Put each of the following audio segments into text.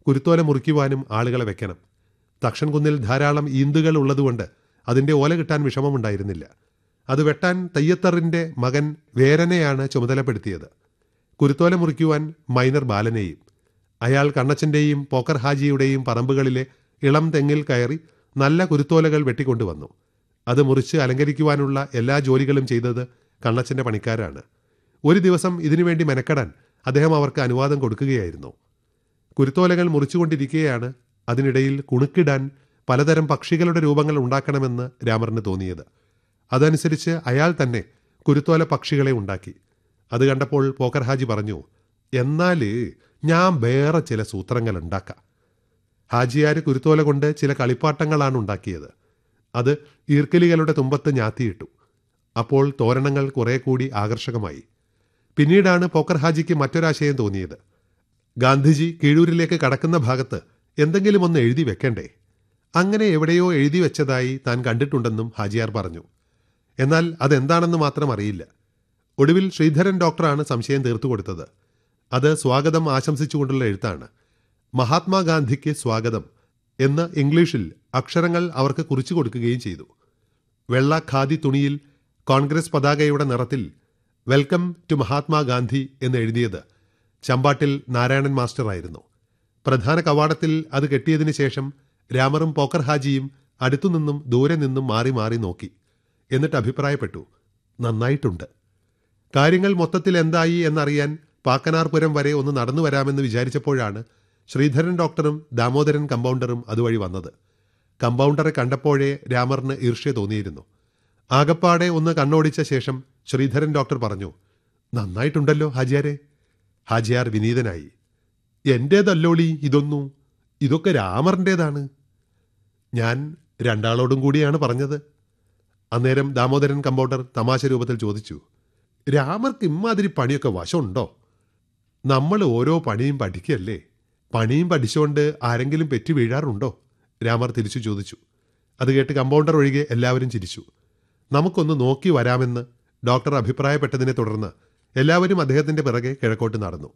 കുരുത്തോല മുറിക്കുവാനും ആളുകളെ വെക്കണം തക്ഷൻ കുന്നിൽ ധാരാളം ഈന്തുകൾ ഉള്ളതുകൊണ്ട് അതിന്റെ ഓല കിട്ടാൻ വിഷമമുണ്ടായിരുന്നില്ല അത് വെട്ടാൻ തയ്യത്തറിന്റെ മകൻ വേരനെയാണ് ചുമതലപ്പെടുത്തിയത് കുരുത്തോല മുറിക്കുവാൻ മൈനർ ബാലനെയും അയാൾ കണ്ണച്ചന്റെയും പോക്കർ ഹാജിയുടെയും പറമ്പുകളിലെ ഇളം തെങ്ങിൽ കയറി നല്ല കുരുത്തോലകൾ വെട്ടിക്കൊണ്ടുവന്നു അത് മുറിച്ച് അലങ്കരിക്കുവാനുള്ള എല്ലാ ജോലികളും ചെയ്തത് കണ്ണച്ചന്റെ പണിക്കാരാണ് ഒരു ദിവസം ഇതിനുവേണ്ടി മെനക്കെടാൻ അദ്ദേഹം അവർക്ക് അനുവാദം കൊടുക്കുകയായിരുന്നു കുരുത്തോലകൾ മുറിച്ചുകൊണ്ടിരിക്കുകയാണ് അതിനിടയിൽ കുണുക്കിടാൻ പലതരം പക്ഷികളുടെ രൂപങ്ങൾ ഉണ്ടാക്കണമെന്ന് രാമറിന് തോന്നിയത് അതനുസരിച്ച് അയാൾ തന്നെ കുരുത്തോല പക്ഷികളെ ഉണ്ടാക്കി അത് കണ്ടപ്പോൾ പോക്കർ ഹാജി പറഞ്ഞു എന്നാല് ഞാൻ വേറെ ചില സൂത്രങ്ങൾ ഉണ്ടാക്കാം ഹാജിയാര് കുരുത്തോല കൊണ്ട് ചില കളിപ്പാട്ടങ്ങളാണ് ഉണ്ടാക്കിയത് അത് ഈർക്കലികളുടെ തുമ്പത്ത് ഞാത്തിയിട്ടു അപ്പോൾ തോരണങ്ങൾ കുറെ കൂടി ആകർഷകമായി പിന്നീടാണ് പോക്കർ ഹാജിക്ക് മറ്റൊരാശയം തോന്നിയത് ഗാന്ധിജി കീഴൂരിലേക്ക് കടക്കുന്ന ഭാഗത്ത് എന്തെങ്കിലും ഒന്ന് എഴുതി വെക്കണ്ടേ അങ്ങനെ എവിടെയോ എഴുതി വെച്ചതായി താൻ കണ്ടിട്ടുണ്ടെന്നും ഹാജിയാർ പറഞ്ഞു എന്നാൽ അതെന്താണെന്ന് മാത്രം അറിയില്ല ഒടുവിൽ ശ്രീധരൻ ഡോക്ടറാണ് സംശയം തീർത്തു കൊടുത്തത് അത് സ്വാഗതം ആശംസിച്ചുകൊണ്ടുള്ള എഴുത്താണ് മഹാത്മാഗാന്ധിക്ക് സ്വാഗതം എന്ന് ഇംഗ്ലീഷിൽ അക്ഷരങ്ങൾ അവർക്ക് കുറിച്ചു കൊടുക്കുകയും ചെയ്തു വെള്ള ഖാദി തുണിയിൽ കോൺഗ്രസ് പതാകയുടെ നിറത്തിൽ വെൽക്കം ടു മഹാത്മാഗാന്ധി എന്ന് എഴുതിയത് ചമ്പാട്ടിൽ നാരായണൻ മാസ്റ്ററായിരുന്നു പ്രധാന കവാടത്തിൽ അത് കെട്ടിയതിനു ശേഷം രാമറും പോക്കർ ഹാജിയും അടുത്തുനിന്നും ദൂരെ നിന്നും മാറി മാറി നോക്കി എന്നിട്ട് അഭിപ്രായപ്പെട്ടു നന്നായിട്ടുണ്ട് കാര്യങ്ങൾ മൊത്തത്തിൽ എന്തായി എന്നറിയാൻ പാക്കനാർപുരം വരെ ഒന്ന് നടന്നു വരാമെന്ന് വിചാരിച്ചപ്പോഴാണ് ശ്രീധരൻ ഡോക്ടറും ദാമോദരൻ കമ്പൗണ്ടറും അതുവഴി വന്നത് കമ്പൗണ്ടറെ കണ്ടപ്പോഴേ രാമറിന് ഈർഷ്യ തോന്നിയിരുന്നു ആകപ്പാടെ ഒന്ന് കണ്ണോടിച്ച ശേഷം ശ്രീധരൻ ഡോക്ടർ പറഞ്ഞു നന്നായിട്ടുണ്ടല്ലോ ഹാജിയാരെ ഹാജിയാർ വിനീതനായി എന്റേതല്ലോളി ഇതൊന്നു ഇതൊക്കെ രാമറിൻ്റേതാണ് ഞാൻ രണ്ടാളോടും കൂടിയാണ് പറഞ്ഞത് അന്നേരം ദാമോദരൻ കമ്പൗണ്ടർ തമാശ രൂപത്തിൽ ചോദിച്ചു രാമർക്ക് ഇമ്മാതിരി പണിയൊക്കെ വശമുണ്ടോ നമ്മൾ ഓരോ പണിയും പഠിക്കല്ലേ പണിയും പഠിച്ചുകൊണ്ട് ആരെങ്കിലും പെറ്റു വീഴാറുണ്ടോ രാമർ തിരിച്ചു ചോദിച്ചു അത് കേട്ട് കമ്പൗണ്ടർ ഒഴികെ എല്ലാവരും ചിരിച്ചു നമുക്കൊന്ന് നോക്കി വരാമെന്ന് ഡോക്ടർ അഭിപ്രായപ്പെട്ടതിനെ തുടർന്ന് എല്ലാവരും അദ്ദേഹത്തിന്റെ പിറകെ കിഴക്കോട്ട് നടന്നു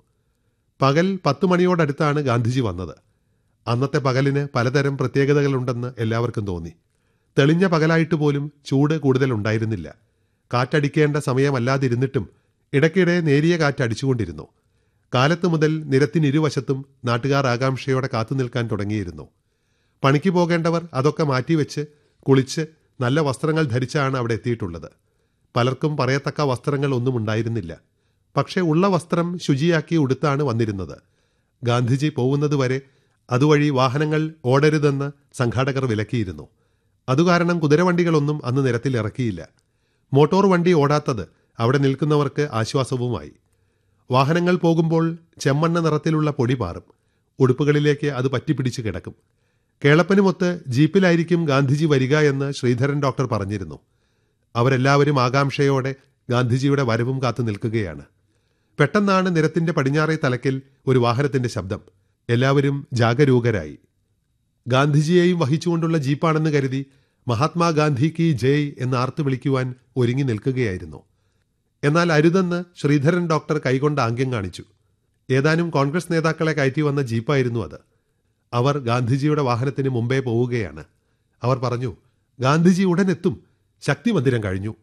പകൽ പത്തു മണിയോടടുത്താണ് ഗാന്ധിജി വന്നത് അന്നത്തെ പകലിന് പലതരം പ്രത്യേകതകളുണ്ടെന്ന് എല്ലാവർക്കും തോന്നി തെളിഞ്ഞ പകലായിട്ട് പോലും ചൂട് കൂടുതൽ ഉണ്ടായിരുന്നില്ല കാറ്റടിക്കേണ്ട സമയമല്ലാതിരുന്നിട്ടും ഇടയ്ക്കിടെ നേരിയ കാറ്റ് അടിച്ചുകൊണ്ടിരുന്നു കാലത്ത് മുതൽ നിരത്തിനിരുവശത്തും നാട്ടുകാർ ആകാംക്ഷയോടെ കാത്തു നിൽക്കാൻ തുടങ്ങിയിരുന്നു പണിക്ക് പോകേണ്ടവർ അതൊക്കെ മാറ്റിവെച്ച് കുളിച്ച് നല്ല വസ്ത്രങ്ങൾ ധരിച്ചാണ് അവിടെ എത്തിയിട്ടുള്ളത് പലർക്കും പറയത്തക്ക വസ്ത്രങ്ങൾ ഒന്നും ഉണ്ടായിരുന്നില്ല പക്ഷേ ഉള്ള വസ്ത്രം ശുചിയാക്കി ഉടുത്താണ് വന്നിരുന്നത് ഗാന്ധിജി പോകുന്നതുവരെ അതുവഴി വാഹനങ്ങൾ ഓടരുതെന്ന് സംഘാടകർ വിലക്കിയിരുന്നു അതുകാരണം കുതിരവണ്ടികളൊന്നും അന്ന് നിരത്തിൽ ഇറക്കിയില്ല മോട്ടോർ വണ്ടി ഓടാത്തത് അവിടെ നിൽക്കുന്നവർക്ക് ആശ്വാസവുമായി വാഹനങ്ങൾ പോകുമ്പോൾ ചെമ്മണ്ണ നിറത്തിലുള്ള പൊടി പാറും ഉടുപ്പുകളിലേക്ക് അത് പറ്റിപ്പിടിച്ച് കിടക്കും കേളപ്പനുമൊത്ത് ജീപ്പിലായിരിക്കും ഗാന്ധിജി വരിക എന്ന് ശ്രീധരൻ ഡോക്ടർ പറഞ്ഞിരുന്നു അവരെല്ലാവരും ആകാംക്ഷയോടെ ഗാന്ധിജിയുടെ വരവും കാത്തു നിൽക്കുകയാണ് പെട്ടെന്നാണ് നിരത്തിന്റെ പടിഞ്ഞാറേ തലക്കിൽ ഒരു വാഹനത്തിന്റെ ശബ്ദം എല്ലാവരും ജാഗരൂകരായി ഗാന്ധിജിയെയും വഹിച്ചുകൊണ്ടുള്ള ജീപ്പാണെന്ന് കരുതി മഹാത്മാഗാന്ധി കി ജയ് എന്ന് ആർത്തു വിളിക്കുവാൻ ഒരുങ്ങി നിൽക്കുകയായിരുന്നു എന്നാൽ അരുതെന്ന് ശ്രീധരൻ ഡോക്ടർ കൈകൊണ്ട് ആംഗ്യം കാണിച്ചു ഏതാനും കോൺഗ്രസ് നേതാക്കളെ കയറ്റി വന്ന ജീപ്പായിരുന്നു അത് അവർ ഗാന്ധിജിയുടെ വാഹനത്തിന് മുമ്പേ പോവുകയാണ് അവർ പറഞ്ഞു ഗാന്ധിജി ഉടനെത്തും ശക്തി മന്ദിരം കഴിഞ്ഞു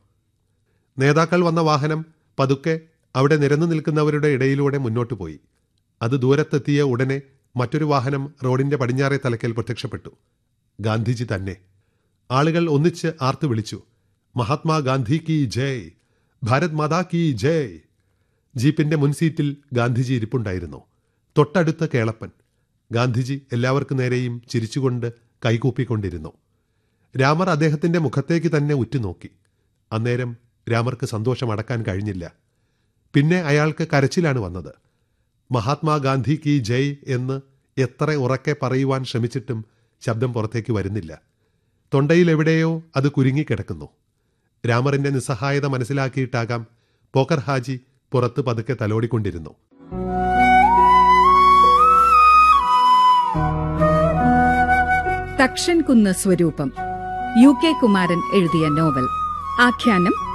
നേതാക്കൾ വന്ന വാഹനം പതുക്കെ അവിടെ നിരന്നു നിൽക്കുന്നവരുടെ ഇടയിലൂടെ മുന്നോട്ട് പോയി അത് ദൂരത്തെത്തിയ ഉടനെ മറ്റൊരു വാഹനം റോഡിന്റെ പടിഞ്ഞാറേ തലക്കൽ പ്രത്യക്ഷപ്പെട്ടു ഗാന്ധിജി തന്നെ ആളുകൾ ഒന്നിച്ച് ആർത്തു വിളിച്ചു മഹാത്മാഗാന്ധി കി ജയ് ഭാരത് മാതാ കി ജയ് ജീപ്പിന്റെ മുൻസീറ്റിൽ ഗാന്ധിജി ഇരിപ്പുണ്ടായിരുന്നു തൊട്ടടുത്ത കേളപ്പൻ ഗാന്ധിജി എല്ലാവർക്കു നേരെയും ചിരിച്ചുകൊണ്ട് കൈകൂപ്പിക്കൊണ്ടിരുന്നു രാമർ അദ്ദേഹത്തിന്റെ മുഖത്തേക്ക് തന്നെ ഉറ്റുനോക്കി അന്നേരം രാമർക്ക് സന്തോഷം അടക്കാൻ കഴിഞ്ഞില്ല പിന്നെ അയാൾക്ക് കരച്ചിലാണ് വന്നത് മഹാത്മാഗാന്ധി കി ജയ് എന്ന് എത്ര ഉറക്കെ പറയുവാൻ ശ്രമിച്ചിട്ടും ശബ്ദം പുറത്തേക്ക് വരുന്നില്ല തൊണ്ടയിൽ എവിടെയോ അത് കുരുങ്ങിക്കിടക്കുന്നു രാമറിന്റെ നിസ്സഹായത മനസ്സിലാക്കിയിട്ടാകാം പോക്കർ ഹാജി പുറത്ത് പതുക്കെ തലോടിക്കൊണ്ടിരുന്നു തക്ഷൻ കുന്ന് സ്വരൂപം യു കെ കുമാരൻ എഴുതിയ നോവൽ ആഖ്യാനം